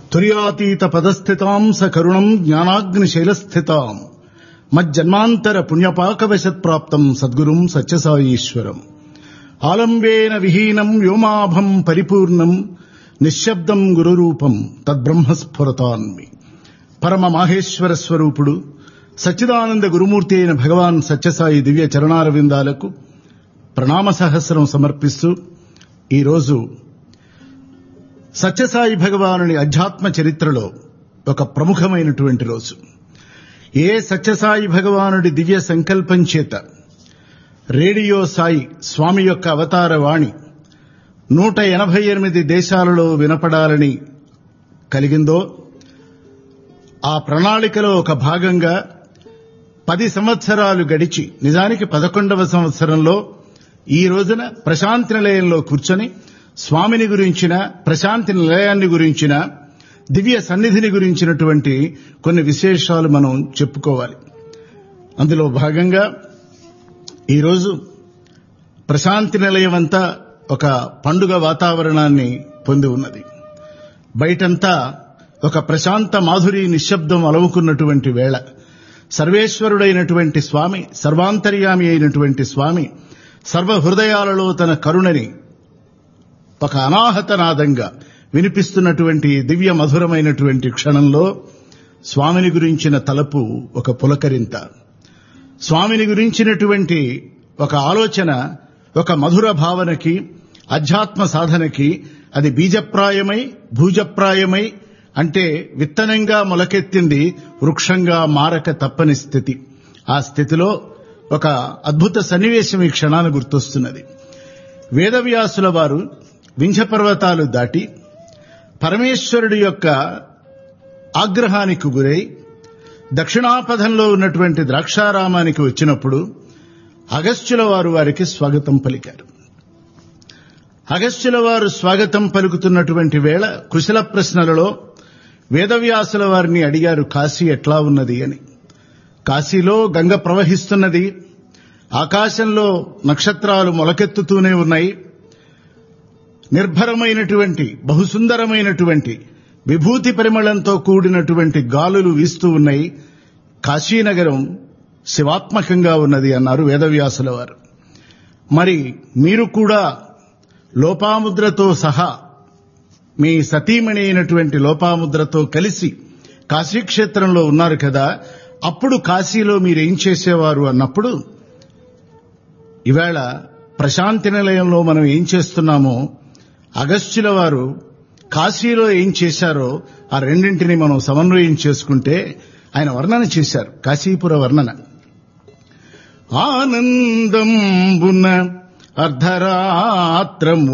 తుర్యాతీత పదస్థితాం సకరుణం జ్ఞానాగ్నిశైలస్థితాం మజ్జన్మాంతర పుణ్యపాకవశత్ప్రాప్తం సద్గురుం సత్యసాయీశ్వరం ఆలంబేన విహీనం వ్యోమాభం పరిపూర్ణం నిశ్శబ్దం గురురూపం తద్బ్రహ్మస్ఫురతాన్మి పరమ మాహేశ్వర స్వరూపుడు సచ్చిదానంద గురుమూర్తి అయిన భగవాన్ సత్యసాయి దివ్య చరణారవిందాలకు ప్రణామ సహస్రం సమర్పిస్తూ ఈరోజు సత్యసాయి భగవానుని అధ్యాత్మ చరిత్రలో ఒక ప్రముఖమైనటువంటి రోజు ఏ సత్యసాయి భగవానుడి దివ్య సంకల్పం చేత రేడియో సాయి స్వామి యొక్క అవతార వాణి నూట ఎనభై ఎనిమిది దేశాలలో వినపడాలని కలిగిందో ఆ ప్రణాళికలో ఒక భాగంగా పది సంవత్సరాలు గడిచి నిజానికి పదకొండవ సంవత్సరంలో ఈ రోజున ప్రశాంతి నిలయంలో కూర్చొని స్వామిని గురించిన ప్రశాంతి నిలయాన్ని గురించిన దివ్య సన్నిధిని గురించినటువంటి కొన్ని విశేషాలు మనం చెప్పుకోవాలి అందులో భాగంగా ఈరోజు ప్రశాంతి నిలయం అంతా ఒక పండుగ వాతావరణాన్ని పొంది ఉన్నది బయటంతా ఒక ప్రశాంత మాధురి నిశ్శబ్దం అలవుకున్నటువంటి వేళ సర్వేశ్వరుడైనటువంటి స్వామి సర్వాంతర్యామి అయినటువంటి స్వామి సర్వ హృదయాలలో తన కరుణని ఒక అనాహత నాదంగా వినిపిస్తున్నటువంటి దివ్య మధురమైనటువంటి క్షణంలో స్వామిని గురించిన తలపు ఒక పులకరింత స్వామిని గురించినటువంటి ఒక ఆలోచన ఒక మధుర భావనకి అధ్యాత్మ సాధనకి అది బీజప్రాయమై భూజప్రాయమై అంటే విత్తనంగా మొలకెత్తింది వృక్షంగా మారక తప్పని స్థితి ఆ స్థితిలో ఒక అద్భుత సన్నివేశం ఈ క్షణాన గుర్తొస్తున్నది వేదవ్యాసుల వారు వింధ్య పర్వతాలు దాటి పరమేశ్వరుడి యొక్క ఆగ్రహానికి గురై దక్షిణాపథంలో ఉన్నటువంటి ద్రాక్షారామానికి వచ్చినప్పుడు అగస్త్యుల వారు వారికి స్వాగతం పలికారు అగస్త్యుల వారు స్వాగతం పలుకుతున్నటువంటి వేళ కుశల ప్రశ్నలలో వేదవ్యాసుల వారిని అడిగారు కాశీ ఎట్లా ఉన్నది అని కాశీలో గంగ ప్రవహిస్తున్నది ఆకాశంలో నక్షత్రాలు మొలకెత్తుతూనే ఉన్నాయి నిర్భరమైనటువంటి బహుసుందరమైనటువంటి విభూతి పరిమళంతో కూడినటువంటి గాలులు వీస్తూ ఉన్నాయి కాశీనగరం శివాత్మకంగా ఉన్నది అన్నారు వేదవ్యాసుల వారు మరి మీరు కూడా లోపాముద్రతో సహా మీ సతీమణి అయినటువంటి లోపాముద్రతో కలిసి కాశీక్షేత్రంలో ఉన్నారు కదా అప్పుడు కాశీలో మీరేం చేసేవారు అన్నప్పుడు ఇవాళ ప్రశాంతి నిలయంలో మనం ఏం చేస్తున్నామో అగస్త్యుల వారు కాశీలో ఏం చేశారో ఆ రెండింటిని మనం సమన్వయం చేసుకుంటే ఆయన వర్ణన చేశారు కాశీపుర వర్ణన ఆనందంబున అర్ధరాత్రము